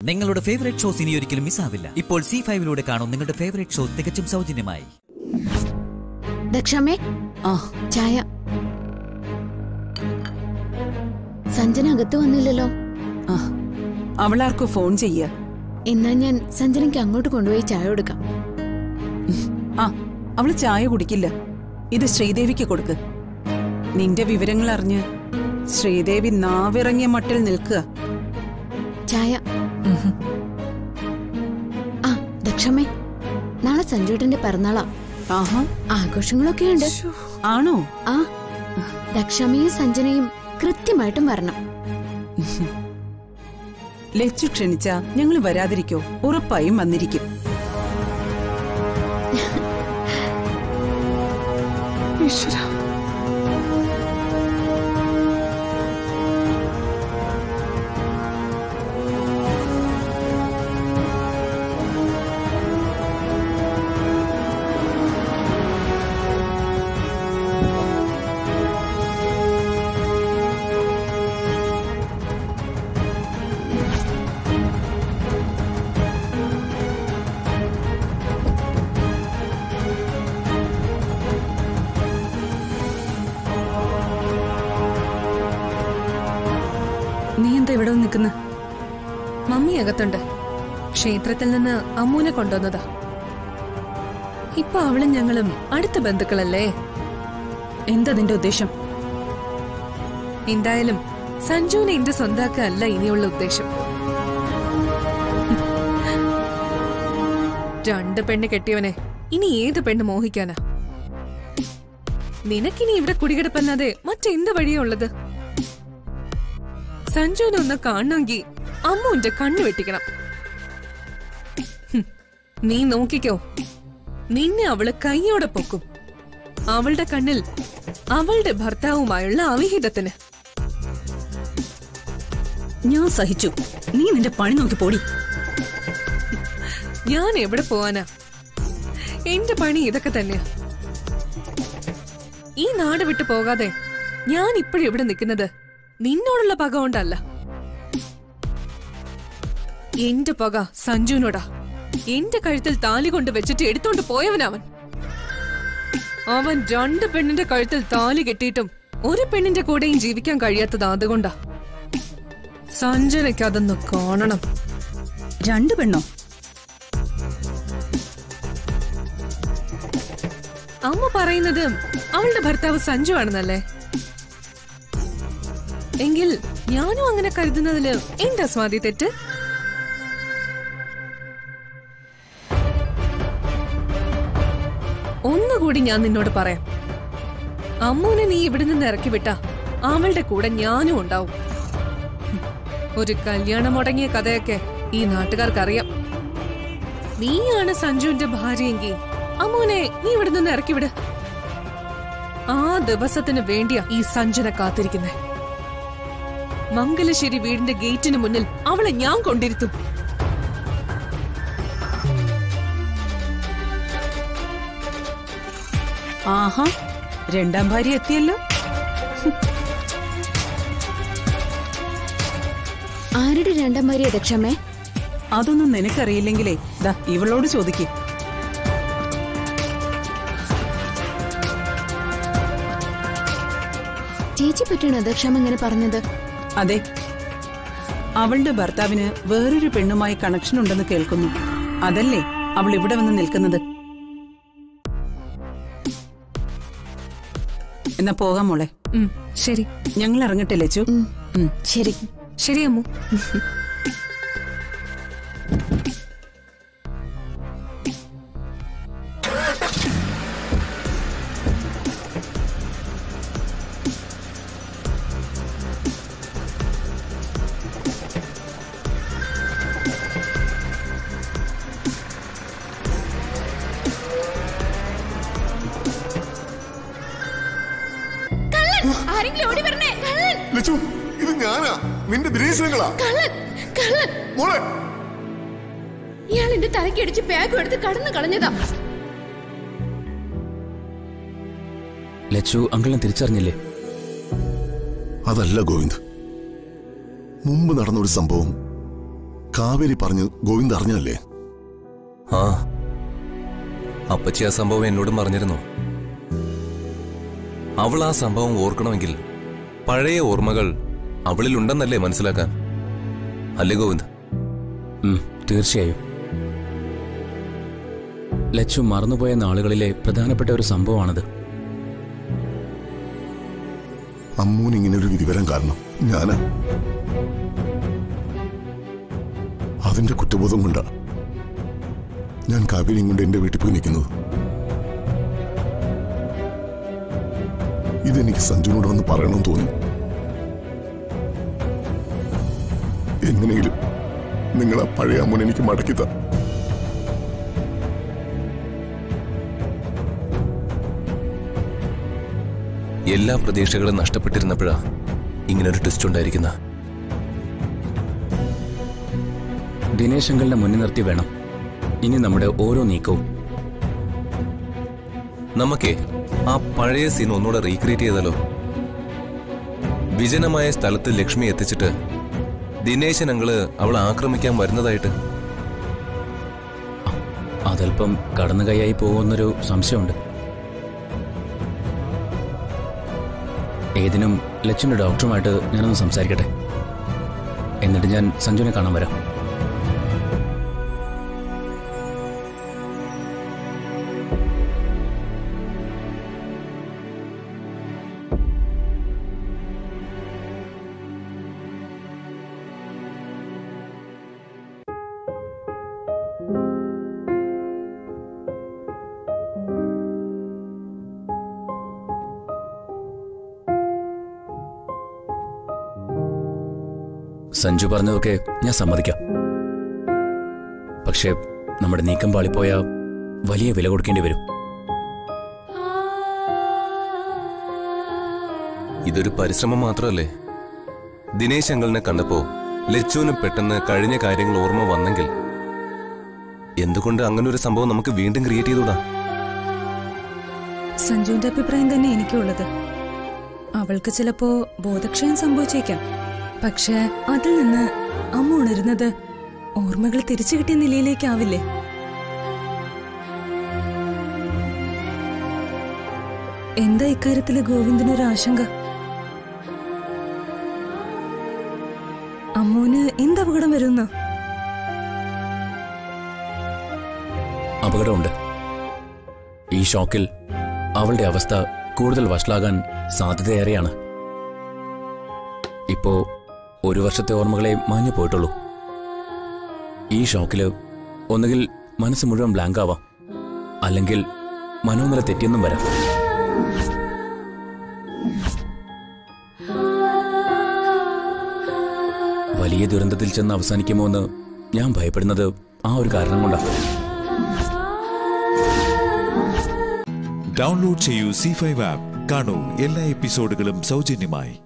നിങ്ങളുടെ favourite shows ഇനി ഒരിക്കലും മിസ്സാവില്ല ഇപ്പോൾ സി ഫൈവിലൂടെ കാണും നിങ്ങളുടെ ഫേവറേറ്റ് ഷോ തികച്ചും സൗജന്യമായി ദക്ഷാമേ ആ ചായ സഞ്ജന അകത്ത് വന്നില്ലല്ലോ ആ അവളാർക്കോ ഫോൺ ചെയ്യ എന്നാ ഞാൻ സഞ്ജനയ്ക്ക് അങ്ങോട്ട് കൊണ്ടുപോയി ചായ കൊടുക്കാം ആ അവള് ചായ കുടിക്കില്ല ഇത് ശ്രീദേവിക്ക് കൊടുക്ക് നിന്റെ വിവരങ്ങൾ അറിഞ്ഞ് ശ്രീദേവി നാവിറങ്ങിയ മട്ടിൽ നിൽക്കുക ചായ ആ ദക്ഷമേ നാളെ സഞ്ജുവേട്ടന്റെ പിറന്നാളാ ആഹാ ആഘോഷങ്ങളൊക്കെ ഉണ്ട് ആണോ ആ ദക്ഷമയും സഞ്ജനയും കൃത്യമായിട്ടും വരണം ലച്ചു ക്ഷണിച്ച ഞങ്ങൾ വരാതിരിക്കോ ഉറപ്പായും വന്നിരിക്കും ഈശ്വരാ. നീ എന്താ ഇവിടെ നിൽക്കുന്ന മമ്മി അകത്തുണ്ട് ക്ഷേത്രത്തിൽ നിന്ന് അമ്മൂനെ കൊണ്ടുവന്നതാ ഇപ്പൊ അവളും ഞങ്ങളും അടുത്ത ബന്ധുക്കളല്ലേ എന്താ നിന്റെ ഉദ്ദേശം എന്തായാലും സഞ്ജുവിനെ എന്റെ സ്വന്താക്കല്ല ഇനിയുള്ള ഉദ്ദേശം രണ്ട് പെണ്ണ് കെട്ടിയവനെ ഇനി ഏത് പെണ്ണ് മോഹിക്കാനാ നിനക്കിനി ഇവിടെ കുടികിടപ്പല്ലാതെ മറ്റെന്ത് വഴിയാ ഉള്ളത് സഞ്ജുവിനെ ഒന്ന് കാണണമെങ്കിൽ അമ്മുവിന്റെ കണ്ണു വെട്ടിക്കണം ഹും, നീ നോക്കിക്കോ നിന്നെ അവള് കൈയോടെ പൊക്കും അവളുടെ കണ്ണിൽ അവളുടെ ഭർത്താവുമായുള്ള അവിഹിതത്തിന് ഞാൻ സഹിച്ചു നീ നിന്റെ പണി നോക്കി പോടി ഞാൻ എവിടെ പോവാനാ എന്റെ പണി ഇതൊക്കെ തന്നെയാ ഈ നാട് വിട്ടു പോകാതെ ഞാൻ ഇപ്പോഴും ഇവിടെ നിൽക്കുന്നത് നിന്നോടുള്ള പക കൊണ്ടല്ല എന്റെ പക സഞ്ജുവിനോടാ എന്റെ കഴുത്തിൽ താലി കൊണ്ട് വെച്ചിട്ട് എടുത്തോണ്ട് പോയവനവൻ അവൻ രണ്ട് പെണ്ണിന്റെ കഴുത്തിൽ താലി കെട്ടിയിട്ടും ഒരു പെണ്ണിന്റെ കൂടെയും ജീവിക്കാൻ കഴിയാത്തത് അതുകൊണ്ടാ സഞ്ജനയ്ക്ക് അതൊന്ന് കാണണം രണ്ടു പെണ്ണോ അമ്മ പറയുന്നത് അവളുടെ ഭർത്താവ് സഞ്ജു ആണെന്നല്ലേ എങ്കിൽ ഞാനും അങ്ങനെ കരുതുന്നതില് എന്താ സ്വാതി തെറ്റ് ഒന്നുകൂടി ഞാൻ നിന്നോട് പറയാം അമ്മൂനെ നീ ഇവിടെ നിന്ന് ഇറക്കി വിട്ട അവളുടെ കൂടെ ഞാനും ഉണ്ടാവും ഹും, ഒരു കല്യാണം മുടങ്ങിയ കഥയൊക്കെ ഈ നാട്ടുകാർക്കറിയാം നീയാണ് സഞ്ജുവിന്റെ ഭാര്യയെങ്കിൽ അമ്മോനെ നീ ഇവിടെ നിന്ന് ഇറക്കി വിട് ആ ദിവസത്തിന് വേണ്ടിയാ ഈ സഞ്ജന കാത്തിരിക്കുന്നെ മംഗലശ്ശേരി വീടിന്റെ ഗേറ്റിന് മുന്നിൽ അവളെ ഞാൻ കൊണ്ടിരുത്തും ആഹാ രണ്ടാം ഭാര്യ എത്തിയല്ലോ ആരുടെ രണ്ടാം ഭാര്യ ദക്ഷമേ അതൊന്നും നിനക്കറിയില്ലെങ്കിലേ ദാ ഇവളോട് ചോദിക്കും ചേച്ചി പറ്റണോ ദക്ഷമ ഇങ്ങനെ പറഞ്ഞത് അതെ അവളുടെ ഭർത്താവിന് വേറൊരു പെണ്ണുമായി കണക്ഷൻ ഉണ്ടെന്ന് കേൾക്കുന്നു അതല്ലേ അവൾ ഇവിടെ വന്ന് നിൽക്കുന്നത് എന്നാ പോകാം മോളെ ഉം, ശരി ഞങ്ങൾ ഇറങ്ങട്ടെ ലച്ചു ഉം, ഉം. ശരി ശരി അമ്മു ആരെങ്കിലും ഓടി വരണേ കള്ളൻ ലച്ചു ഇത് ഞാനാ നിന്റെ നിരീക്ഷണങ്ങളാ കള്ളൻ കള്ളൻ മോളെ ഇയാൾ എന്റെ തലക്കടിച്ച് ബാഗ് എടുത്ത് കടന്നു കളഞ്ഞതാ ലച്ചു അങ്കിളിനെ തിരിച്ചറിഞ്ഞില്ലേ അതല്ല ഗോവിന്ദ് മുമ്പ് നടന്ന ഒരു സംഭവം കാവേരി പറഞ്ഞ് ഗോവിന്ദ് അറിഞ്ഞല്ലേ ആ അപ്പച്ചി ആ സംഭവം എന്നോടും പറഞ്ഞിരുന്നു അവൾ ആ സംഭവം ഓർക്കണമെങ്കിൽ പഴയ ഓർമ്മകൾ അവളിലുണ്ടെന്നല്ലേ മനസ്സിലാക്കാൻ അല്ലേ ഗോവിന്ദ് ഉം, തീർച്ചയായും ലച്ചു മറന്നുപോയ നാളുകളിലെ പ്രധാനപ്പെട്ട ഒരു സംഭവമാണത് അമ്മൂന് ഇങ്ങനെ ഒരു വിധി വരാൻ കാരണം ഞാനാ അതിന്റെ കുറ്റബോധം കൊണ്ടാ ഞാൻ കാവേരിയും കൊണ്ട് എന്റെ വീട്ടിൽ പോയി നിൽക്കുന്നത് ഇതെനിക്ക് സഞ്ജുവിനോട് വന്ന് പറയണമെന്ന് തോന്നി എങ്ങനെയെങ്കിലും നിങ്ങൾ ആ പഴയ അമ്മൂനെ എനിക്ക് മടക്കിത്ത എല്ലാ പ്രതീക്ഷകളും നഷ്ടപ്പെട്ടിരുന്നപ്പോഴാ ഇങ്ങനൊരു ട്വിസ്റ്റ് ഉണ്ടായിരിക്കുന്ന ദിനേശ് അങ്കിളിനെ മുന്നിൽ നിർത്തി വേണം ഇനി നമ്മുടെ ഓരോ നീക്കവും നമുക്കേ ആ പഴയ സീൻ ഒന്നുകൂടെ റീക്രിയേറ്റ് ചെയ്താലോ വിജനമായ സ്ഥലത്ത് ലക്ഷ്മി എത്തിച്ചിട്ട് ദിനേശൻ അങ്ങള് അവളെ ആക്രമിക്കാൻ വരുന്നതായിട്ട് അതല്പം കടന്നു കൈയായി പോകുമെന്നൊരു സംശയമുണ്ട് ഏതിനും ലച്ചുവിന്റെ ഡോക്ടറുമായിട്ട് ഞാനൊന്ന് സംസാരിക്കട്ടെ എന്നിട്ട് ഞാൻ സഞ്ജുവിനെ കാണാൻ വരാം സഞ്ജു പറഞ്ഞതൊക്കെ ഞാൻ സമ്മതിക്കാം പക്ഷേ നമ്മുടെ നീക്കം പാളിപ്പോയ വലിയ വില കൊടുക്കേണ്ടി വരും ഇതൊരു പരിശ്രമം മാത്രമല്ലേ ദിനേശ് അങ്കിളിനെ കണ്ടപ്പോ ലച്ചുവിന് പെട്ടെന്ന് കഴിഞ്ഞ കാര്യങ്ങൾ ഓർമ്മ വന്നെങ്കിൽ എന്തുകൊണ്ട് അങ്ങനെ ഒരു സംഭവം നമുക്ക് വീണ്ടും ക്രിയേറ്റ് ചെയ്തൂടാ സഞ്ജുവിന്റെ അഭിപ്രായം തന്നെ എനിക്കുള്ളത് അവൾക്ക് ചിലപ്പോ ബോധക്ഷയം സംഭവിച്ചേക്കാം പക്ഷെ അതിൽ നിന്ന് അമ്മ ഉണരുന്നത് ഓർമ്മകൾ തിരിച്ചു കിട്ടിയ നിലയിലേക്കാവില്ലേ എന്താ ഇക്കാര്യത്തില് ഗോവിന്ദനൊരു ആശങ്ക അമ്മൂന് എന്ത് അപകടം വരുന്ന അപകടമുണ്ട് ഈ ഷോക്കിൽ അവളുടെ അവസ്ഥ കൂടുതൽ വഷളാകാൻ സാധ്യതയേറെയാണ് ഇപ്പോ ഒരു വർഷത്തെ ഓർമ്മകളെ മാഞ്ഞു പോയിട്ടുള്ളൂ ഈ ഷോക്കില് ഒന്നുകിൽ മനസ്സ് മുഴുവൻ ബ്ലാങ്ക് ആവാം അല്ലെങ്കിൽ മനോനില തെറ്റിയെന്നും വരാം വലിയ ദുരന്തത്തിൽ ചെന്ന് അവസാനിക്കുമോ എന്ന് ഞാൻ ഭയപ്പെടുന്നത് ആ ഒരു കാരണം കൊണ്ടാണ് ഡൗൺലോഡ് ചെയ്യൂ സി ഫൈവ് ആപ്പ് കാണൂ എല്ലാ എപ്പിസോഡുകളും സൗജന്യമായി